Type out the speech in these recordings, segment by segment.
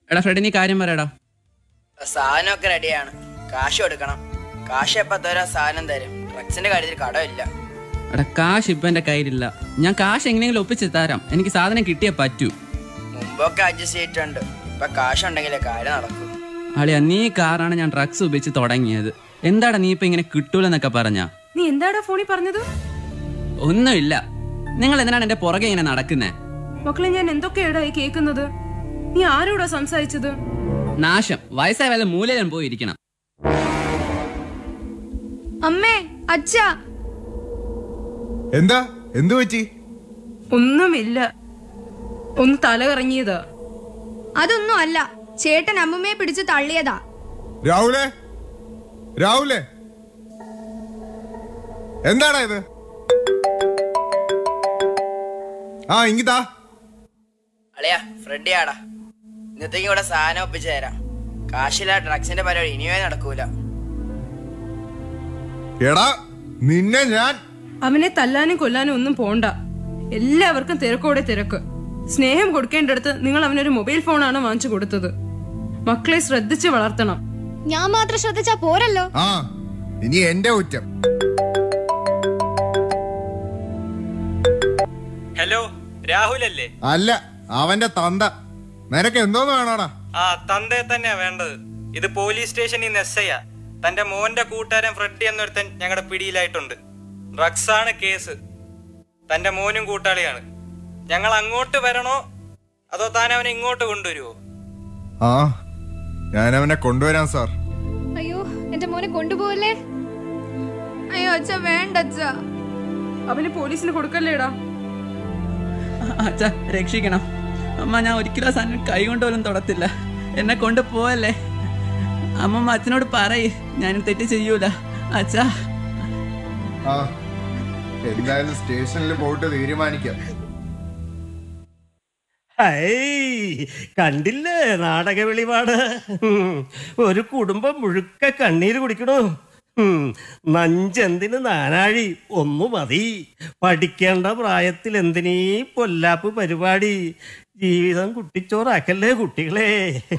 എടാ ഫ്രെഡി നീ കാര്യം പറയടാ സാധനമൊക്കെ റെഡിയാണ് കാശ് കൊടുക്കണം കാശ് എപ്പോ തരാ സാധനം തരും ഡ്രഗ്സിന്റെ കാര്യത്തിൽ കടമില്ല എടാ കാശ് ഇപ്പം എൻ്റെ കയ്യിലില്ല ഞാൻ കാശ് എങ്ങനെയെങ്കിലും ഒപ്പിച്ച് തരാം എനിക്ക് സാധനം കിട്ടിയേ പറ്റൂ മുമ്പൊക്കെ അഡ്ജസ്റ്റ് ചെയ്തിട്ടുണ്ട് ഇപ്പൊ കാശ് ഉണ്ടെങ്കിലേ കാര്യം നടക്കൂ അളിയാ നീ കാറാണ് ഞാൻ ഡ്രഗ്സ് ഉപയോഗിച്ച് തുടങ്ങിയത് എന്താടാ നീ ഇപ്പം ഇങ്ങനെ കിട്ടൂലെന്നൊക്കെ പറഞ്ഞാ നീ എന്താടാ ഫോണിൽ പറഞ്ഞത് ഒന്നുമില്ല നിങ്ങൾ എന്തിനാണ് എൻ്റെ പുറകെ ഇങ്ങനെ നടക്കുന്നേ മക്കളെ ഞാൻ എന്തൊക്കെയാടാ ഈ കേൾക്കുന്നത് നീ ആരോടാ സംസാരിച്ചത് നാശം വയസ്സായ വല്ല മൂലയിലും പോയിരിക്കണം അമ്മേ അച്ഛാ എന്താ എന്തു പറ്റി ഒന്നുമില്ല ഒന്ന് തല കറങ്ങിയതാ അതൊന്നും അല്ല ചേട്ടൻ അമ്മുമ്മയെ പിടിച്ച് തള്ളിയതാ രാഹുലേ രാഹുലേ എന്താടാ ഇത് ആ ഇങ്ങിതാ അളിയാ ഫ്രെഡി ആടാ ഇന്നത്തേക്ക് ഇവിടെ സാധനം ഒപ്പിച്ചു തരാം കാശില്ല ഡ്രഗ്സിന്റെ പരിപാടി ഇനിയേ നടക്കൂല എടാ നിന്നെ ഞാൻ അവനെ തല്ലാനും കൊല്ലാനും ഒന്നും പോണ്ട എല്ലാവർക്കും തിരക്കോടെ തിരക്ക് സ്നേഹം കൊടുക്കേണ്ടടുത്ത് നിങ്ങൾ അവനൊരു മൊബൈൽ ഫോണാണ് വാങ്ങിച്ചു കൊടുത്തത് മക്കളെ ശ്രദ്ധിച്ച് വളർത്തണം ഞാൻ മാത്രം ശ്രദ്ധിച്ചാ പോരല്ലോ ആ ഇനി എന്റെ കുറ്റം ഹലോ രാഹുൽ അല്ലേ അല്ല അവന്റെ തന്ത നിനക്ക് എന്തോന്ന് വേണോടാ ആ തന്തേ തന്നെയാ വേണ്ടത് ഇത് പോലീസ് സ്റ്റേഷനിൽ നിന്ന് എസ് ഐയാ തന്റെ മോന്റെ കൂട്ടുകാരൻ ഫ്രെഡി എന്നൊരുത്തൻ ഞങ്ങളുടെ പിടിയിലായിട്ടുണ്ട് ഡ്രഗ്സ് ആണ് കേസ് തന്റെ മോനും കൂട്ടാളിയാണ് ഞങ്ങൾ അങ്ങോട്ട് വരണോ അതോ താൻ അവനെ ഇങ്ങോട്ട് കൊണ്ടുവരുമോ ആ ഞാൻ അവനെ കൊണ്ടുവരാം സാർ അയ്യോ എന്റെ മോനെ കൊണ്ടുപോകല്ലേ അയ്യോ അച്ഛ വേണ്ട അച്ഛ അവന് പോലീസിന് കൊടുക്കല്ലേടാ അച്ഛ രക്ഷിക്കണം അമ്മ ഞാൻ ഒരിക്കലും ആ സാധനം കൈ കൊണ്ട് പോലും തൊടത്തില്ല എന്നെ കൊണ്ട് പോവല്ലേ അമ്മമ്മ അച്ഛനോട് പറയ് ഞാൻ തെറ്റ് ചെയ്യൂല അച്ഛാ ആ എന്തായാലും സ്റ്റേഷനിൽ പോയിട്ട് തീരുമാനിക്കാം ഹൈ കണ്ടില്ലേ നാടക വെളിപാട് ഉം. ഒരു കുടുംബം മുഴുക്ക കണ്ണീര് കുടിക്കണു ഉം. നഞ്ചെന്തിന് നാനാഴി ഒന്നു മതി പഠിക്കേണ്ട പ്രായത്തിൽ എന്തിനീ പൊല്ലാപ്പ് പരിപാടി ജീവിതം കുട്ടിച്ചോറാക്കല്ലേ കുട്ടികളെ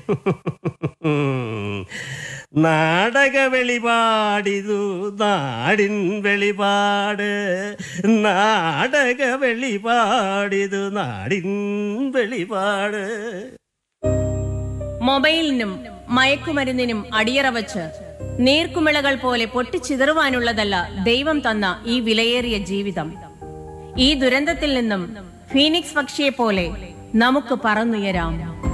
ഉം. നാടക വെളിപാടിതു നാടിൻ വെളിപാട് നാടക വെളിപാടിതു നാടിൻ വെളിപാട് മൊബൈലിനും മയക്കുമരുന്നിനും അടിയറ വച്ച് നീർക്കുമിളകൾ പോലെ പൊട്ടിച്ചിതറുവാനുള്ളതല്ല ദൈവം തന്ന ഈ വിലയേറിയ ജീവിതം ഈ ദുരന്തത്തിൽ നിന്നും ഫീനിക്സ് പക്ഷിയെ പോലെ നമുക്ക് പറന്നുയരാം